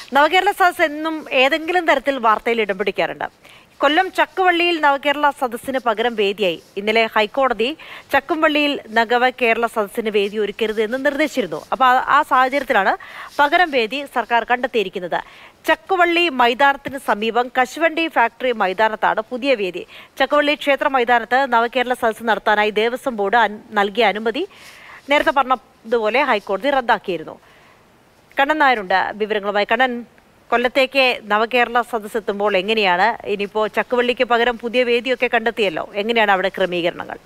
നവകേരള സദസ് എന്നും ഏതെങ്കിലും തരത്തിൽ വാർത്തയിൽ ഇടം പിടിക്കാറുണ്ട് കൊല്ലം ചക്കുവള്ളിയിൽ നവകേരള സദസ്സിന് പകരം വേദിയായി ഇന്നലെ ഹൈക്കോടതി ചക്കുംവള്ളിയിൽ നഗവ കേരള സദസ്സിന് വേദി ഒരുക്കരുത് എന്ന് നിർദ്ദേശിച്ചിരുന്നു അപ്പോൾ ആ- ആ സാഹചര്യത്തിലാണ് പകരം വേദി സർക്കാർ കണ്ടെത്തിയിരിക്കുന്നത് ചക്കുവള്ളി മൈതാനത്തിന് സമീപം കശുവണ്ടി ഫാക്ടറി മൈതാനത്താണ് പുതിയ വേദി ചക്കുവള്ളി ക്ഷേത്ര മൈതാനത്ത് നവകേരള സദസ്സ് നടത്താനായി ദേവസ്വം ബോർഡ് അൻ- നൽകിയ അനുമതി നേരത്തെ പറഞ്ഞതുപോലെ ഹൈക്കോടതി റദ്ദാക്കിയിരുന്നു കണ്ണൻ നായരുണ്ട് വിവരങ്ങളുമായി കണ്ണൻ കൊല്ലത്തേക്ക് നവകേരള സദസ് എത്തുമ്പോൾ എങ്ങനെയാണ് ഇനിയിപ്പോ ചക്കുവള്ളിക്ക് പകരം പുതിയ വേദിയൊക്കെ കണ്ടെത്തിയല്ലോ എങ്ങനെയാണ് അവിടെ ക്രമീകരണങ്ങൾ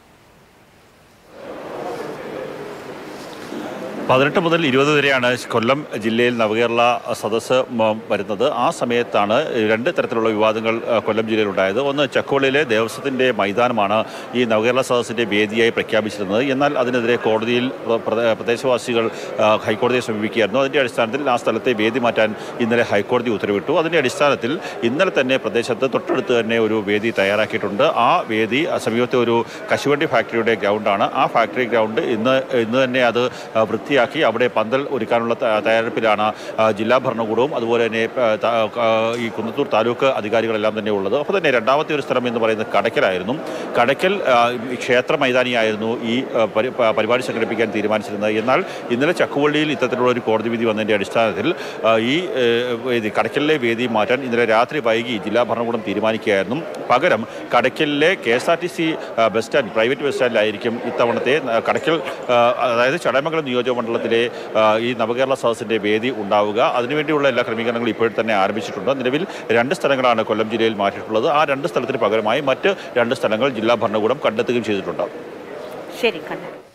പതിനെട്ട് മുതൽ ഇരുപത് വരെയാണ് കൊല്ലം ജില്ലയിൽ നവകേരള സദസ്സ് മ- വരുന്നത് ആ സമയത്താണ് രണ്ട് തരത്തിലുള്ള വിവാദങ്ങൾ ആ, കൊല്ലം ജില്ലയിൽ ഉണ്ടായത് ഒന്ന് ചക്കോളിയിലെ ദേവസ്വത്തിൻ്റെ മൈതാനമാണ് ഈ നവകേരള സദസ്സിൻ്റെ വേദിയായി പ്രഖ്യാപിച്ചിരുന്നത് എന്നാൽ അതിനെതിരെ കോടതിയിൽ പ്ര- പ്ര- പ്രദേശവാസികൾ ആ, ഹൈക്കോടതിയെ സമീപിക്കുകയായിരുന്നു അതിൻ്റെ അടിസ്ഥാനത്തിൽ ആ സ്ഥലത്തെ വേദി മാറ്റാൻ ഇന്നലെ ഹൈക്കോടതി ഉത്തരവിട്ടു അതിൻ്റെ അടിസ്ഥാനത്തിൽ ഇന്നലെ തന്നെ പ്രദേശത്ത് തൊട്ടടുത്ത് തന്നെ ഒരു വേദി തയ്യാറാക്കിയിട്ടുണ്ട് ആ വേദി ആ സമീപത്തെ ഒരു കശുവണ്ടി ഫാക്ടറിയുടെ ഗ്രൗണ്ടാണ് ആ ഫാക്ടറി ഗ്രൗണ്ട് ഇന്ന് ഇന്ന് തന്നെ അത് ആ, വൃത്തിയാക്കി അവിടെ പന്തൽ ഒരുക്കാനുള്ള ത- തയ്യാറെടുപ്പിലാണ് ആ, ജില്ലാ ഭരണകൂടവും അതുപോലെ തന്നെ ആ, ത- ആ, ഈ കുന്നത്തൂർ താലൂക്ക് അധികാരികളെല്ലാം തന്നെ ഉള്ളത് അപ്പോൾ തന്നെ രണ്ടാമത്തെ ഒരു സ്ഥലം എന്ന് പറയുന്നത് കടയ്ക്കലായിരുന്നു കടയ്ക്കൽ ആ, ഈ ക്ഷേത്ര മൈതാനിയായിരുന്നു ഈ ആ, പരി- പ- പരിപാടി സംഘടിപ്പിക്കാൻ തീരുമാനിച്ചിരുന്നത് എന്നാൽ ഇന്നലെ ചക്കുവള്ളിയിൽ ഇത്തരത്തിലുള്ള ഒരു കോടതി വിധി വന്നതിൻ്റെ അടിസ്ഥാനത്തിൽ ആ, ഈ ഏ, വേദി കടയ്ക്കലിലെ വേദി മാറ്റാൻ ഇന്നലെ രാത്രി വൈകി ജില്ലാ ഭരണകൂടം തീരുമാനിക്കുകയായിരുന്നു പകരം കടയ്ക്കലിലെ K S R T C bus stand private bus സ്റ്റാൻഡിലായിരിക്കും ഇത്തവണത്തെ ആ, കടയ്ക്കൽ ആ, അതായത് ചടയമംഗലം നിയോജകമണ്ഡലത്തിലെ ആ, ഈ നവകേരള സദസ്സിൻ്റെ വേദി ഉണ്ടാവുക അതിനുവേണ്ടിയുള്ള എല്ലാ ക്രമീകരണങ്ങളും ഇപ്പോൾ തന്നെ ആരംഭിച്ചിട്ടുണ്ട് നിലവിൽ രണ്ട് സ്ഥലങ്ങളാണ് കൊല്ലം ജില്ലയിൽ മാറ്റിയിട്ടുള്ളത് ആ രണ്ട് സ്ഥലത്തിന് പകരമായി മറ്റ് രണ്ട് സ്ഥലങ്ങൾ ജില്ലാ ഭരണകൂടം കണ്ടെത്തുകയും ചെയ്തിട്ടുണ്ട് ശരി കണ്ണൻ